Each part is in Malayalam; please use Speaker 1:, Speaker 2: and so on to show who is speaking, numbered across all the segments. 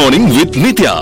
Speaker 1: Morning with Nithya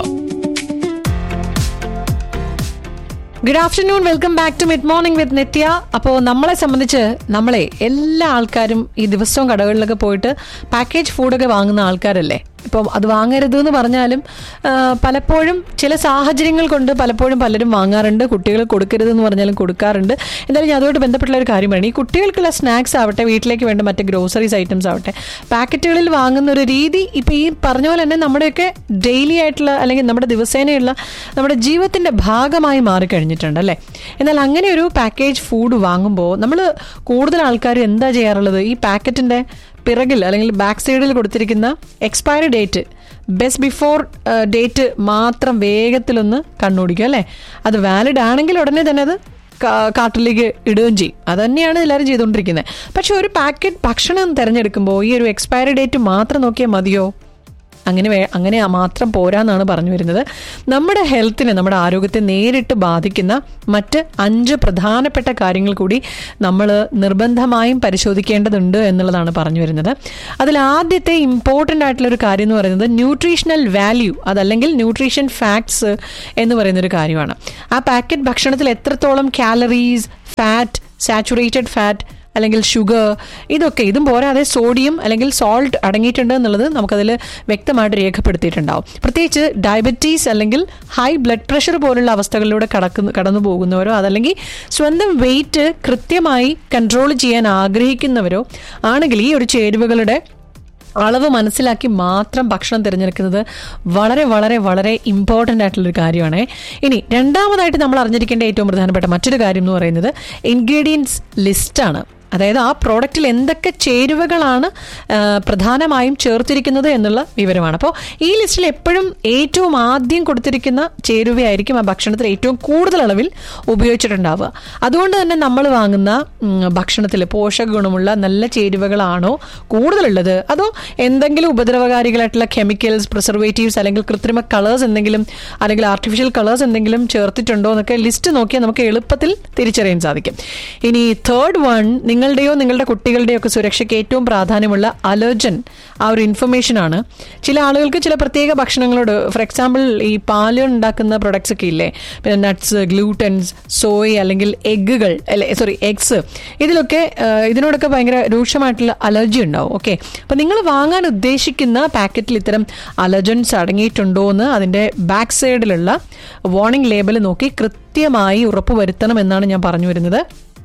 Speaker 2: good afternoon welcome back to mid morning with Nithya അപ്പോൾ നമ്മളെ സംബന്ധിച്ച് നമ്മളെ എല്ലാ ആൾക്കാരും ഈ ദിവസവും കടകളിലൊക്കെ പോയിട്ട് പാക്കേജ് ഫുഡൊക്കെ വാങ്ങുന്ന ആൾക്കാരല്ലേ ഇപ്പം അത് വാങ്ങരുത് എന്ന് പറഞ്ഞാലും ആ, പലപ്പോഴും ചില സാഹചര്യങ്ങൾ കൊണ്ട് പലപ്പോഴും പലരും വാങ്ങാറുണ്ട് കുട്ടികൾ കൊടുക്കരുത് എന്ന് പറഞ്ഞാലും കൊടുക്കാറുണ്ട് എന്തായാലും ഞാൻ അതുമായിട്ട് ബന്ധപ്പെട്ടുള്ള ഒരു കാര്യമാണ് ഈ കുട്ടികൾക്കുള്ള സ്നാക്സ് ആവട്ടെ വീട്ടിലേക്ക് വേണ്ട മറ്റ് ഗ്രോസറീസ് ഐറ്റംസ് ആവട്ടെ പാക്കറ്റുകളിൽ വാങ്ങുന്ന ഒരു രീതി ഇപ്പം ഈ പറഞ്ഞ പോലെ തന്നെ നമ്മുടെയൊക്കെ ഡെയിലി ആയിട്ടുള്ള അല്ലെങ്കിൽ നമ്മുടെ ദിവസേനയുള്ള നമ്മുടെ ജീവിതത്തിൻ്റെ ഭാഗമായി മാറിക്കഴിഞ്ഞിട്ടുണ്ട് അല്ലേ എന്നാൽ അങ്ങനെ ഒരു പാക്കേജ് ഫുഡ് വാങ്ങുമ്പോൾ നമ്മൾ കൂടുതൽ ആൾക്കാർ എന്താ ചെയ്യാറുള്ളത് ഈ പാക്കറ്റിൻ്റെ പിറകിൽ അല്ലെങ്കിൽ ബാക്ക് സൈഡിൽ കൊടുത്തിരിക്കുന്ന expiry date best before date മാത്രം വേഗത്തിലൊന്ന് കണ്ണോടിക്കും അല്ലേ അത് വാലിഡ് ആണെങ്കിൽ ഉടനെ തന്നെ അത് കാ- കാർട്ടിലേക്ക് ഇടുകയും ചെയ്യും അത് തന്നെയാണ് എല്ലാവരും ചെയ്തുകൊണ്ടിരിക്കുന്നത് പക്ഷെ ഒരു പാക്കറ്റ് ഭക്ഷണം തിരഞ്ഞെടുക്കുമ്പോൾ ഈ ഒരു എക്സ്പയറി ഡേറ്റ് മാത്രം നോക്കിയാൽ മതിയോ അങ്ങനെ വേ അങ്ങനെ മാത്രം പോരാന്നാണ് പറഞ്ഞു വരുന്നത് നമ്മുടെ ഹെൽത്തിനെ നമ്മുടെ ആരോഗ്യത്തെ നേരിട്ട് ബാധിക്കുന്ന മറ്റ് അഞ്ച് പ്രധാനപ്പെട്ട കാര്യങ്ങൾ കൂടി നമ്മൾ നിർബന്ധമായും പരിശോധിക്കേണ്ടതുണ്ട് എന്നുള്ളതാണ് പറഞ്ഞു വരുന്നത് അതിൽ ആദ്യത്തെ ഇമ്പോർട്ടൻ്റ് ആയിട്ടുള്ള ഒരു കാര്യം എന്ന് പറയുന്നത് ന്യൂട്രീഷണൽ വാല്യൂ അതല്ലെങ്കിൽ ന്യൂട്രീഷൻ ഫാക്ട്സ് എന്ന് പറയുന്ന ഒരു കാര്യമാണ് ആ പാക്കറ്റ് ഭക്ഷണത്തിൽ എത്രത്തോളം കാലറീസ് ഫാറ്റ് സാച്ചുറേറ്റഡ് ഫാറ്റ് അല്ലെങ്കിൽ ഷുഗർ ഇതൊക്കെ ഇതും പോരാതെ സോഡിയം അല്ലെങ്കിൽ സോൾട്ട് അടങ്ങിയിട്ടുണ്ട് എന്നുള്ളത് നമുക്കതിൽ വ്യക്തമായിട്ട് രേഖപ്പെടുത്തിയിട്ടുണ്ടാവും പ്രത്യേകിച്ച് ഡയബറ്റീസ് അല്ലെങ്കിൽ ഹൈ ബ്ലഡ് പ്രഷർ പോലുള്ള അവസ്ഥകളിലൂടെ കടക്കുന്നു കടന്നു പോകുന്നവരോ അതല്ലെങ്കിൽ സ്വന്തം വെയിറ്റ് കൃത്യമായി കൺട്രോൾ ചെയ്യാൻ ആഗ്രഹിക്കുന്നവരോ ആണെങ്കിൽ ഈ ഒരു ചേരുവകളുടെ അളവ് മനസ്സിലാക്കി മാത്രം ഭക്ഷണം തിരഞ്ഞെടുക്കുന്നത് വളരെ വളരെ വളരെ ഇമ്പോർട്ടൻ്റ് ആയിട്ടുള്ളൊരു കാര്യമാണ് ഇനി രണ്ടാമതായിട്ട് നമ്മൾ അറിഞ്ഞിരിക്കേണ്ട ഏറ്റവും പ്രധാനപ്പെട്ട മറ്റൊരു കാര്യം എന്ന് പറയുന്നത് ഇൻഗ്രീഡിയൻസ് ലിസ്റ്റാണ് അതായത് ആ പ്രോഡക്റ്റിൽ എന്തൊക്കെ ചേരുവകളാണ് ആ, പ്രധാനമായും ചേർത്തിരിക്കുന്നത് എന്നുള്ള വിവരമാണ് അപ്പോൾ ഈ ലിസ്റ്റിൽ എപ്പോഴും ഏറ്റവും ആദ്യം കൊടുത്തിരിക്കുന്ന ചേരുവയായിരിക്കും ആ ഭക്ഷണത്തിൽ ഏറ്റവും കൂടുതൽ അളവിൽ ഉപയോഗിച്ചിട്ടുണ്ടാവുക അതുകൊണ്ട് തന്നെ നമ്മൾ വാങ്ങുന്ന ഉം, ഭക്ഷണത്തിൽ പോഷക ഗുണമുള്ള നല്ല ചേരുവകളാണോ കൂടുതലുള്ളത് അതോ എന്തെങ്കിലും ഉപദ്രവകാരികളായിട്ടുള്ള കെമിക്കൽസ് പ്രിസർവേറ്റീവ്സ് അല്ലെങ്കിൽ കൃത്രിമ കളേഴ്സ് എന്തെങ്കിലും അല്ലെങ്കിൽ ആർട്ടിഫിഷ്യൽ കളേഴ്സ് എന്തെങ്കിലും ചേർത്തിട്ടുണ്ടോ എന്നൊക്കെ ലിസ്റ്റ് നോക്കിയാൽ നമുക്ക് എളുപ്പത്തിൽ തിരിച്ചറിയാൻ സാധിക്കും ഇനി തേർഡ് വൺ നിങ്ങളുടെയോ നിങ്ങളുടെ കുട്ടികളുടെയോ ഒക്കെ സുരക്ഷയ്ക്ക് ഏറ്റവും പ്രാധാന്യമുള്ള അലർജൻ ആ ഒരു ഇൻഫർമേഷൻ ആണ് ചില ആളുകൾക്ക് ചില പ്രത്യേക ഭക്ഷണങ്ങളോട് ഫോർ എക്സാമ്പിൾ ഈ പാല് ഉണ്ടാക്കുന്ന പ്രൊഡക്ട്സ് ഒക്കെ ഇല്ലേ പിന്നെ നട്ട്സ് ഗ്ലൂട്ടൻസ് സോയ് അല്ലെങ്കിൽ എഗ്ഗുകൾ അല്ലെ സോറി എഗ്സ് ഇതിലൊക്കെ ആ, ഇതിനോടൊക്കെ ഭയങ്കര രൂക്ഷമായിട്ടുള്ള അലർജി ഉണ്ടാവും ഓക്കെ അപ്പം നിങ്ങൾ വാങ്ങാൻ ഉദ്ദേശിക്കുന്ന പാക്കറ്റിൽ ഇത്തരം അലർജൻസ് അടങ്ങിയിട്ടുണ്ടോ എന്ന് അതിൻ്റെ ബാക്ക് സൈഡിലുള്ള വാർണിംഗ് ലേബൽ നോക്കി കൃത്യമായി ഉറപ്പുവരുത്തണം എന്നാണ് ഞാൻ പറഞ്ഞു വരുന്നത്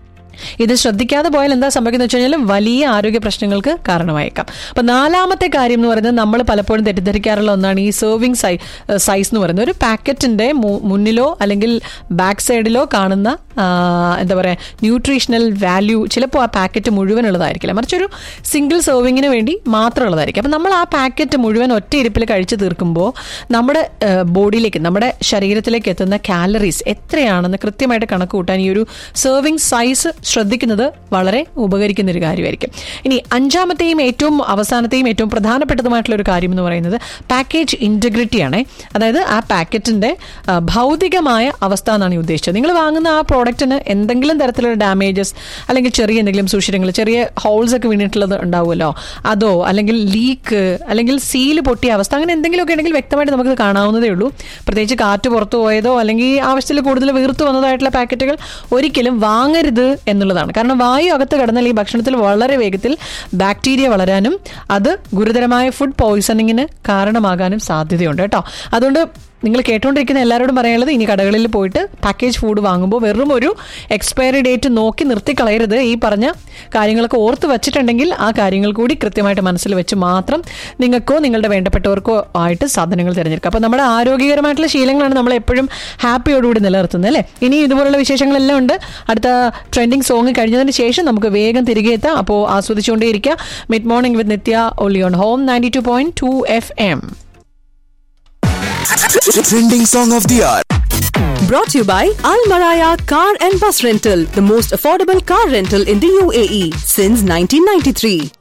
Speaker 2: ഇത് ശ്രദ്ധിക്കാതെ പോയാൽ എന്താ സംഭവിക്കുന്നത് വെച്ച് കഴിഞ്ഞാൽ വലിയ ആരോഗ്യ പ്രശ്നങ്ങൾക്ക് കാരണമായേക്കാം അപ്പൊ നാലാമത്തെ കാര്യം എന്ന് പറയുന്നത് നമ്മൾ പലപ്പോഴും തെറ്റിദ്ധരിക്കാറുള്ള ഒന്നാണ് ഈ സെർവിങ് സൈ സൈസ് എന്ന് പറയുന്നത് ഒരു പാക്കറ്റിന്റെ മു- മുന്നിലോ അല്ലെങ്കിൽ ബാക്ക് സൈഡിലോ കാണുന്ന ആ, എന്താ പറയുക ന്യൂട്രീഷണൽ വാല്യൂ ചിലപ്പോൾ ആ പാക്കറ്റ് മുഴുവൻ ഉള്ളതായിരിക്കില്ല മറിച്ചൊരു സിംഗിൾ സെർവിങ്ങിന് വേണ്ടി മാത്രം ഉള്ളതായിരിക്കും അപ്പം നമ്മൾ ആ പാക്കറ്റ് മുഴുവൻ ഒറ്റ ഇരിപ്പിൽ കഴിച്ചു തീർക്കുമ്പോൾ നമ്മുടെ ആ, ബോഡിയിലേക്ക് നമ്മുടെ ശരീരത്തിലേക്ക് എത്തുന്ന കാലറീസ് എത്രയാണെന്ന് കൃത്യമായിട്ട് കണക്ക് കൂട്ടാൻ ഈ ഒരു സെർവിങ് സൈസ് ശ്രദ്ധിക്കുന്നത് വളരെ ഉപകരിക്കുന്ന ഒരു കാര്യമായിരിക്കും ഇനി അഞ്ചാമത്തെയും ഏറ്റവും അവസാനത്തെയും ഏറ്റവും പ്രധാനപ്പെട്ടതുമായിട്ടുള്ള ഒരു കാര്യം എന്ന് പറയുന്നത് പാക്കേജ് ഇൻറ്റഗ്രിറ്റി ആണ് അതായത് ആ പാക്കറ്റിന്റെ ആ, ഭൗതികമായ അവസ്ഥ എന്നാണ് ഈ ഉദ്ദേശിച്ചത് നിങ്ങൾ വാങ്ങുന്ന ആ പ്രോഡക്റ്റിന് എന്തെങ്കിലും തരത്തിലുള്ള ഡാമേജസ് അല്ലെങ്കിൽ ചെറിയ എന്തെങ്കിലും സൂക്ഷിരങ്ങൾ ചെറിയ ഹോൾസ് ഒക്കെ വീണിട്ടുള്ളത് ഉണ്ടാവുമല്ലോ അതോ അല്ലെങ്കിൽ ലീക്ക് അല്ലെങ്കിൽ സീല് പൊട്ടിയ അവസ്ഥ അങ്ങനെ എന്തെങ്കിലുമൊക്കെ ഉണ്ടെങ്കിൽ വ്യക്തമായിട്ട് നമുക്ക് കാണാവുന്നതേ ഉള്ളൂ പ്രത്യേകിച്ച് കാറ്റ് പുറത്തു പോയതോ അല്ലെങ്കിൽ ആവശ്യത്തിൽ കൂടുതൽ വീർത്തു വന്നതായിട്ടുള്ള പാക്കറ്റുകൾ ഒരിക്കലും വാങ്ങരുത് എന്നുള്ളതാണ് കാരണം വായു അകത്ത് കടന്നാൽ ഈ ഭക്ഷണത്തിൽ വളരെ വേഗത്തിൽ ബാക്ടീരിയ വളരാനും അത് ഗുരുതരമായ ഫുഡ് പോയിസണിങ്ങിന് കാരണമാകാനും സാധ്യതയുണ്ട് കേട്ടോ അതുകൊണ്ട് നിങ്ങൾ കേട്ടുകൊണ്ടിരിക്കുന്ന എല്ലാവരോടും പറയാനുള്ളത് ഇനി കടകളിൽ പോയിട്ട് പാക്കേജ് ഫുഡ് വാങ്ങുമ്പോൾ വെറും ഒരു എക്സ്പയറി ഡേറ്റ് നോക്കി നിർത്തിക്കളയരുത് ഈ പറഞ്ഞ കാര്യങ്ങളൊക്കെ ഓർത്ത് വെച്ചിട്ടുണ്ടെങ്കിൽ ആ കാര്യങ്ങൾ കൂടി കൃത്യമായിട്ട് മനസ്സിൽ വെച്ച് മാത്രം നിങ്ങൾക്കോ നിങ്ങളുടെ വേണ്ടപ്പെട്ടവർക്കോ ആയിട്ട് സാധനങ്ങൾ തിരഞ്ഞെടുക്കുക അപ്പോൾ നമ്മുടെ ആരോഗ്യകരമായിട്ടുള്ള ശീലങ്ങളാണ് നമ്മൾ എപ്പോഴും ഹാപ്പിയോടുകൂടി നിലനിർത്തുന്നത് അല്ലേ ഇനി ഇതുപോലുള്ള വിശേഷങ്ങളെല്ലാം ഉണ്ട് അടുത്ത ട്രെൻഡിങ് സോങ് കഴിഞ്ഞതിന് ശേഷം നമുക്ക് വേഗം തിരികെ എത്താം അപ്പോൾ ആസ്വദിച്ചുകൊണ്ടേയിരിക്കുക മിഡ് മോർണിംഗ് വിത്ത് നിത്യ ഒലി on home ninety two point two F M
Speaker 3: Trending song of the hour.
Speaker 4: Brought to you by Al Maraya Car and Bus Rental, the most affordable car rental in the UAE since 1993.